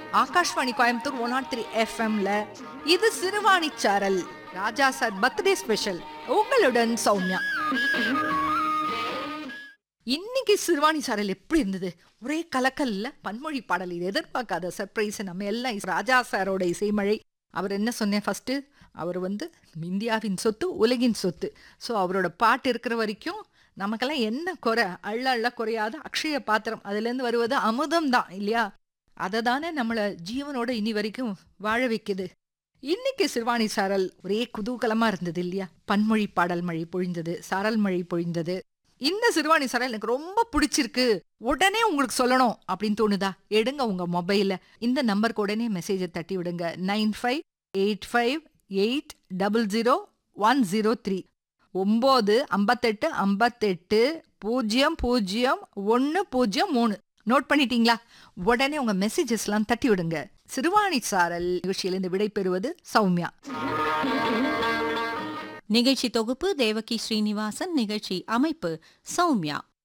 Akashvani Coimbatore one nought three எஃப்எம்ல இது சிறுவாணி சாரல் ராஜா சார் பர்த்டே ஸ்பெஷல் உங்களுடன் சௌமியா இன்னைக்கு சிறுவாணி சாரல் எப்படி இருந்தது ஒரே கலக்கல்ல பன்மொழி பாடல் இது எதிர்பார்க்காத சர்ப்ரைஸ் நம்ம எல்லாம் ராஜா சாரோட இசைமழை அவர் என்ன சொன்னேன் ஃபர்ஸ்ட் அவர் வந்து இந்தியாவின் சொத்து உலகின் சொத்து ஸோ அவரோட பாட்டு இருக்கிற வரைக்கும் நமக்கெல்லாம் என்ன குறை அள்ள அள்ள குறையாத அக்ஷய பாத்திரம் அதுலேருந்து வருவது அமுதம் தான் இல்லையா அதை தானே நம்மளை ஜீவனோட இனி வரைக்கும் வாழ வைக்குது இன்னைக்கு சிறுவாணி சாரல் ஒரே குதூகலமா இருந்தது இல்லையா பன்மொழி பாடல் மழை பொழிந்தது சாரல் மழை பொழிந்தது இந்த சிறுவாணி சாரல் எனக்கு ரொம்ப பிடிச்சிருக்கு உடனே உங்களுக்கு சொல்லணும் அப்படின்னு தோணுதா எடுங்க உங்க மொபைல்ல இந்த நம்பருக்கு உடனே மெசேஜை தட்டி விடுங்க nine five eight five eight double zero one zero three ஒம்பது ஐம்பத்தெட்டு ஐம்பத்தெட்டு பூஜ்ஜியம் பூஜ்ஜியம் ஒன்று பூஜ்ஜியம் மூணு நோட் பண்ணிட்டீங்களா உடனே உங்க மெசேஜஸ்லாம் தட்டி விடுங்க சிறுவாணி சாரல் நிகழ்ச்சியிலிருந்து விடை பெறுவது சௌமியா நிகழ்ச்சி தொகுப்பு தேவகி ஸ்ரீனிவாசன் நிகழ்ச்சி அமைப்பு சௌமியா